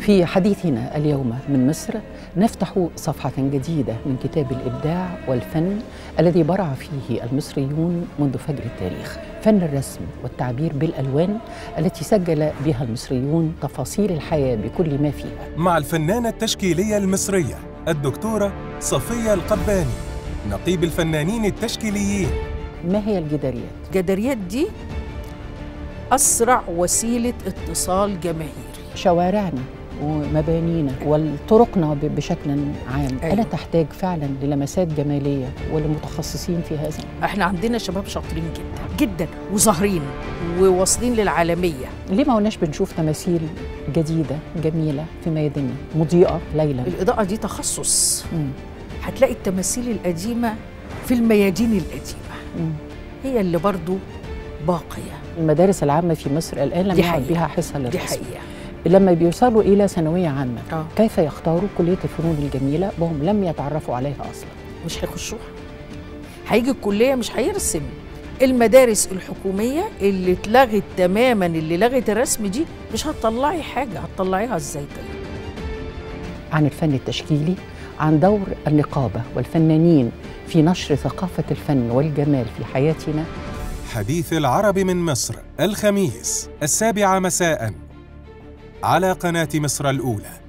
في حديثنا اليوم من مصر نفتح صفحة جديدة من كتاب الإبداع والفن الذي برع فيه المصريون منذ فجر التاريخ فن الرسم والتعبير بالألوان التي سجل بها المصريون تفاصيل الحياة بكل ما فيها مع الفنانة التشكيلية المصرية الدكتورة صفية القباني نقيب الفنانين التشكيليين ما هي الجداريات؟ الجداريات دي أسرع وسيلة اتصال جماهيري شوارعنا ومبانينا وطرقنا ب- بشكل عام أيوة. ألا تحتاج فعلا للمسات جمالية ولمتخصصين في هذا احنا عندنا شباب شاطرين جدا جدا وظاهرين وواصلين للعالمية ليه ما قلناش بنشوف تماثيل جديدة جميلة في مياديننا مضيئة ليلا الإضاءة دي تخصص مم. هتلاقي التماثيل القديمة في الميادين القديمة مم. هي اللي برضو باقية المدارس العامة في مصر الآن لم دي يعد حقيقة. بها حصة دي للرسم حقيقة لما بيوصلوا إلى ثانوية عامة اه كيف يختاروا كلية الفنون الجميلة وهم لم يتعرفوا عليها أصلا مش هيخشوها هيجي الكلية مش هيرسم المدارس الحكومية اللي اتلغت تماما اللي لغت الرسم دي مش هتطلعي حاجة هتطلعيها ازاي طيب عن الفن التشكيلي عن دور النقابة والفنانين في نشر ثقافة الفن والجمال في حياتنا حديث العرب من مصر الخميس السابعة مساء على قناة مصر الأولى